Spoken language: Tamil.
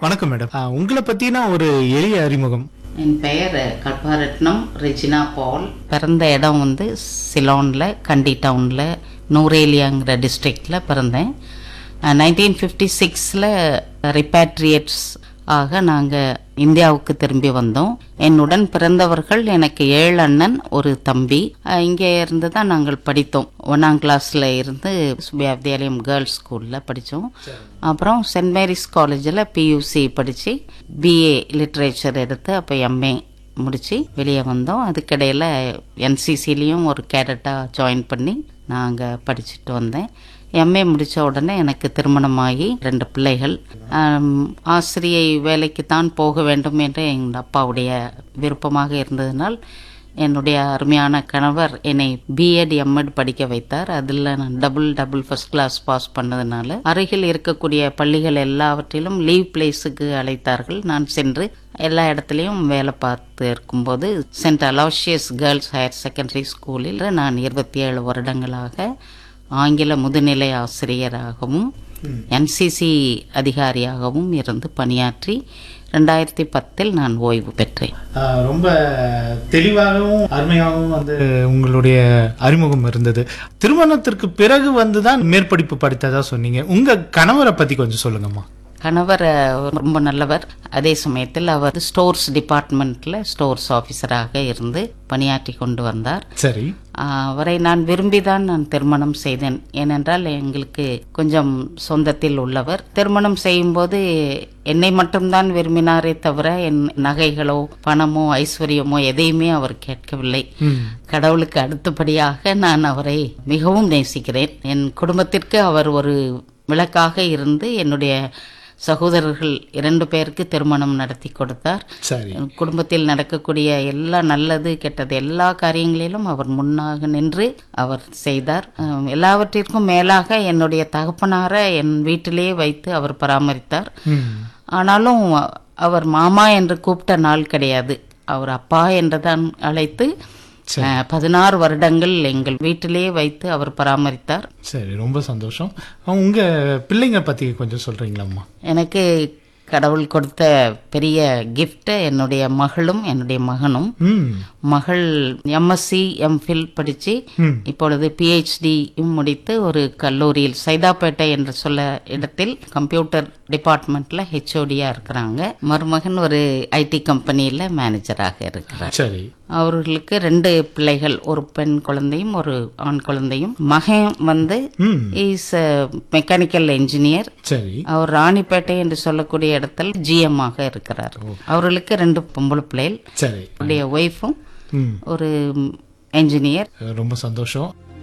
வணக்கம் மேடம் ஆ, உங்களை பத்தினா ஒரு எளிய அறிமுகம் என் பெயர் கல்பாரட்னம் ரெஜினா பால் பிறந்த இடம் வந்து சிலோனில் கண்டி டவுனில் நூரேலியாங்கிற டிஸ்ட்ரிக்டில் பிறந்தேன் நைன்டீன் ஃபிஃப்டி சிக்ஸில் ரிப்பேட்ரியேட்ஸ் ஆக நாங்கள் இந்தியாவுக்கு திரும்பி வந்தோம் என்னுடன் பிறந்தவர்கள் எனக்கு ஏழு அண்ணன் ஒரு தம்பி அஹ் இங்கே இருந்து தான் நாங்கள் படித்தோம் ஒன்றாம் கிளாஸில் இருந்து சுபியா வித்யாலயம் கேர்ள்ஸ் ஸ்கூலில் படித்தோம் அப்புறம் சென்ட் மேரிஸ் காலேஜில் பியூசி படித்து பிஏ லிட்ரேச்சர் எடுத்து அப்போ எம்ஏ முடித்து வெளியே வந்தோம் அதுக்கிடையில் என்சிசிலையும் ஒரு கேடட்டாக ஜாயின் பண்ணி நான் அங்கே படிச்சுட்டு வந்தேன் எம்ஏ முடித்த உடனே எனக்கு திருமணமாகி ரெண்டு பிள்ளைகள் ஆம், ஆசிரியை வேலைக்கு தான் போக வேண்டும் என்று எங்கள் அப்பாவுடைய விருப்பமாக இருந்ததினால் என்னுடைய அருமையான கணவர் என்னை பிஎட் எம்எட் படிக்க வைத்தார் அதில் நான் double double first class pass பண்ணதுனால அருகில் இருக்கக்கூடிய பள்ளிகள் எல்லாவற்றிலும் லீவ் பிளேஸுக்கு அழைத்தார்கள் நான் சென்று எல்லா இடத்துலையும் வேலை பார்த்து இருக்கும்போது Saint Aloysius girls higher secondary ஸ்கூலில் நான் இருபத்தி ஏழு வருடங்களாக ஆங்கில முதுநிலை ஆசிரியராகவும் என்சிசி அதிகாரியாகவும் இருந்து பணியாற்றி ரெண்டாயிரத்தி பத்தில் நான் ஓய்வு பெற்றேன் ஆ, ரொம்ப தெளிவாகவும் அருமையாகவும் வந்து உங்களுடைய அறிமுகம் இருந்தது திருமணத்திற்கு பிறகு வந்து தான் மேற்படிப்பு படித்ததா சொன்னீங்க உங்க கணவரை பத்தி கொஞ்சம் சொல்லுங்கம்மா கணவர் அஹ், ரொம்ப நல்லவர் அதே சமயத்தில் அவர் ஸ்டோர்ஸ் டிபார்ட்மெண்ட்டில் ஸ்டோர்ஸ் ஆஃபீஸராக இருந்து பணியாற்றி கொண்டு வந்தார் சரி ஆஹ், அவரை நான் விரும்பி தான் நான் திருமணம் செய்தேன் ஏனென்றால் எங்களுக்கு கொஞ்சம் சொந்தத்தில் உள்ளவர் திருமணம் செய்யும்போது என்னை மட்டும்தான் விரும்பினாரே தவிர என் நகைகளோ பணமோ ஐஸ்வர்யமோ எதையுமே அவர் கேட்கவில்லை ம். கடவுளுக்கு அடுத்தபடியாக நான் அவரை மிகவும் நேசிக்கிறேன் என் குடும்பத்திற்கு அவர் ஒரு விளக்காக இருந்து என்னுடைய சகோதரர்கள் இரண்டு பேருக்கு திருமணம் நடத்தி கொடுத்தார் சரி என் குடும்பத்தில் நடக்கக்கூடிய எல்லா நல்லது கெட்டது எல்லா காரியங்களிலும் அவர் முன்னாக நின்று அவர் செய்தார் அஹ் எல்லாவற்றிற்கும் மேலாக என்னுடைய தகப்பனாரை என் வீட்டிலேயே வைத்து அவர் பராமரித்தார் ம். ஆனாலும் அவர் மாமா என்று கூப்பிட்ட நாள் கிடையாது அவர் அப்பா என்று தான் அழைத்து அஹ், பதினாறு வருடங்கள் எங்கள் வீட்டிலேயே வைத்து அவர் பராமரித்தார் சரி ரொம்ப சந்தோஷம் ஆ, உங்க பிள்ளைங்க பத்தி கொஞ்சம் சொல்றீங்களாம்மா எனக்கு கடவுள் கொடுத்த பெரிய gift என்னுடைய மகளும் என்னுடைய மகனும் ம் மகள் எம்எஸ்சி எம்ஃபில் படித்து ம். இப்பொழுது பிஹெச்டி முடித்து ஒரு கல்லூரியில் சைதாப்பேட்டை என்று சொல்ல இடத்தில் கம்ப்யூட்டர் டிபார்ட்மெண்ட்ல ஹெச்ஓடியா இருக்கிறாங்க மருமகன் ஒரு ஐடி கம்பெனியில் மேனேஜராக இருக்கிறார் சரி அவர்களுக்கு ரெண்டு பிள்ளைகள் ஒரு பெண் குழந்தையும் ஒரு ஆண் குழந்தையும் மகன் வந்து ம் இஸ் மெக்கானிக்கல் என்ஜினியர் சரி அவர் ராணிப்பேட்டை என்று சொல்லக்கூடிய இடத்தில் GM ஆக இருக்கிறார் அவர்களுக்கு ரெண்டு பொம்பளை பிள்ளைகள் சரி அவருடைய ஒய்ஃபும் ம் ஒரு என்ஜினியர் ரொம்ப சந்தோஷம்